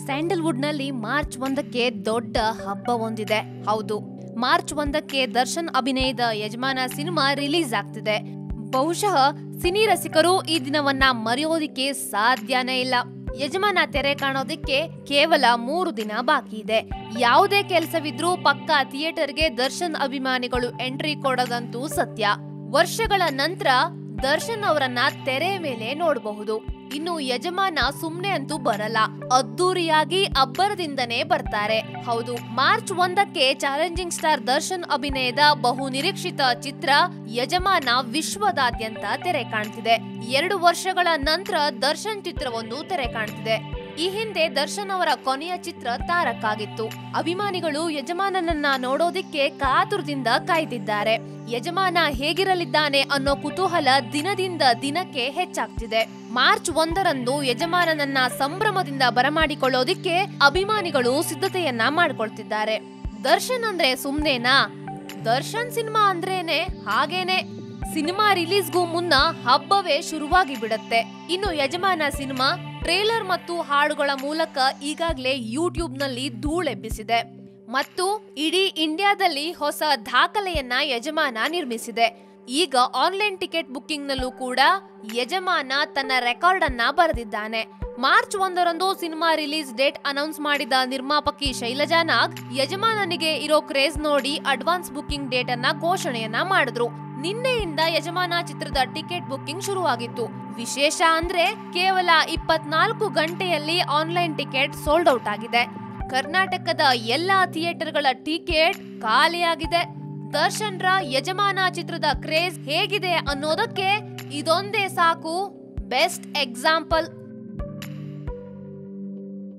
Sandalwood ನಲ್ಲಿ March ಒಂದಕ್ಕೆ ದೊಡ್ಡ ಹಬ್ಬ ಒಂದಿದೆ ಹೌದು ಮಾರ್ಚ್ ಒಂದಕ್ಕೆ ದರ್ಶನ್ ಅಭಿನಯದ ಯಜಮಾನ ಸಿನಿಮಾ ರಿಲೀಸ್ ಆಗ್ತಿದೆ ಬಹುಶಃ ಸಿನಿ ರಸಿಕರು ಈ ದಿನವನ್ನ ಮರೆಯೋದಿಕ್ಕೆ ಸಾಧ್ಯನೇ ಇಲ್ಲ ಯಜಮಾನ ತೆರೆ ಕಾಣೋದಿಕ್ಕೆ ಕೇವಲ ಮೂರು ದಿನ ಬಾಕಿ ಇದೆ ಯಾವುದೇ ಕೆಲಸವಿದ್ರೂ ಪಕ್ಕ ಥಿಯೇಟರ್ಗೆ ದರ್ಶನ್ ಅಭಿಮಾನಿಗಳು ಎಂಟ್ರಿ ಕೊಡೋದಂತೂ ಸತ್ಯ ವರ್ಷಗಳ ನಂತರ ದರ್ಶನ್ ಅವರನ್ನ ತೆರೆ ಮೇಲೆ ನೋಡಬಹುದು ಇನ್ನು ಯಜಮಾನ ಸುಮ್ನೆ ಅಂತೂ ಬರಲ್ಲ ಅದ್ದೂರಿಯಾಗಿ ಅಬ್ಬರದಿಂದನೇ ಬರ್ತಾರೆ ಹೌದು ಮಾರ್ಚ್ ಒಂದಕ್ಕೆ ಚಾಲೆಂಜಿಂಗ್ ಸ್ಟಾರ್ ದರ್ಶನ್ ಅಭಿನಯದ ಬಹು ನಿರೀಕ್ಷಿತ ಚಿತ್ರ ಯಜಮಾನ ವಿಶ್ವದಾದ್ಯಂತ ತೆರೆ ಕಾಣ್ತಿದೆ ಎರಡು ವರ್ಷಗಳ ನಂತರ ದರ್ಶನ್ ಚಿತ್ರವೊಂದು ತೆರೆ ಕಾಣ್ತಿದೆ ಈ ಹಿಂದೆ ದರ್ಶನ್ ಅವರ ಕೊನೆಯ ಚಿತ್ರ ತಾರಕ್ ಆಗಿತ್ತು ಅಭಿಮಾನಿಗಳು ಯಜಮಾನನನ್ನ ನೋಡೋದಿಕ್ಕೆ ಕಾತುರದಿಂದ ಕಾಯ್ತಿದ್ದಾರೆ ಯಜಮಾನ ಹೇಗಿರಲಿದ್ದಾನೆ ಅನ್ನೋ ಕುತೂಹಲ ದಿನದಿಂದ ದಿನಕ್ಕೆ ಹೆಚ್ಚಾಗ್ತಿದೆ ಮಾರ್ಚ್ ಒಂದರಂದು ಯಜಮಾನನನ್ನ ಸಂಭ್ರಮದಿಂದ ಬರಮಾಡಿಕೊಳ್ಳೋದಿಕ್ಕೆ ಅಭಿಮಾನಿಗಳು ಸಿದ್ಧತೆಯನ್ನ ಮಾಡ್ಕೊಳ್ತಿದ್ದಾರೆ ದರ್ಶನ್ ಅಂದ್ರೆ ಸುಮ್ನೆನಾ ದರ್ಶನ್ ಸಿನಿಮಾ ಅಂದ್ರೇನೆ ಹಾಗೇನೆ ಸಿನಿಮಾ ರಿಲೀಸ್ಗೂ ಮುನ್ನ ಹಬ್ಬವೇ ಶುರುವಾಗಿ ಬಿಡತ್ತೆ ಇನ್ನು ಯಜಮಾನ ಸಿನಿಮಾ ಟ್ರೇಲರ್ ಮತ್ತು ಹಾಡುಗಳ ಮೂಲಕ ಈಗಾಗಲೇ ಯೂಟ್ಯೂಬ್ ನಲ್ಲಿ ಧೂಳೆಬ್ಬಿಸಿದೆ ಮತ್ತು ಇಡೀ ಇಂಡಿಯಾದಲ್ಲಿ ಹೊಸ ದಾಖಲೆಯನ್ನ ಯಜಮಾನ ನಿರ್ಮಿಸಿದೆ ಈಗ ಆನ್ಲೈನ್ ಟಿಕೆಟ್ ಬುಕ್ಕಿಂಗ್ ನಲ್ಲೂ ಕೂಡ ಯಜಮಾನ ತನ್ನ ರೆಕಾರ್ಡ್ ಅನ್ನ ಬರೆದಿದ್ದಾನೆ ಮಾರ್ಚ್ ಒಂದರಂದು ಸಿನಿಮಾ ರಿಲೀಸ್ ಡೇಟ್ ಅನೌನ್ಸ್ ಮಾಡಿದ ನಿರ್ಮಾಪಕಿ ಶೈಲಜಾ ನಾಗ್ ಯಜಮಾನನಿಗೆ ಇರೋ ಕ್ರೇಜ್ ನೋಡಿ ಅಡ್ವಾನ್ಸ್ ಬುಕ್ಕಿಂಗ್ ಡೇಟ್ ಅನ್ನ ಘೋಷಣೆಯನ್ನ ಮಾಡಿದ್ರು ನಿನ್ನೆಯಿಂದ ಯಜಮಾನ ಚಿತ್ರದ ಟಿಕೆಟ್ ಬುಕ್ಕಿಂಗ್ ಶುರುವಾಗಿತ್ತು ವಿಶೇಷ ಅಂದ್ರೆ ಕೇವಲ ಇಪ್ಪತ್ನಾಲ್ಕು ಗಂಟೆಯಲ್ಲಿ ಆನ್ಲೈನ್ ಟಿಕೆಟ್ ಸೋಲ್ಡ್ ಔಟ್ ಆಗಿದೆ ಕರ್ನಾಟಕದ ಎಲ್ಲಾ ಥಿಯೇಟರ್ಗಳ ಟಿಕೆಟ್ ಖಾಲಿಯಾಗಿದೆ ದರ್ಶನ್ ರ ಯಜಮಾನ ಚಿತ್ರದ ಕ್ರೇಜ್ ಹೇಗಿದೆ ಅನ್ನೋದಕ್ಕೆ ಇದೊಂದೇ ಸಾಕು ಬೆಸ್ಟ್ ಎಕ್ಸಾಂಪಲ್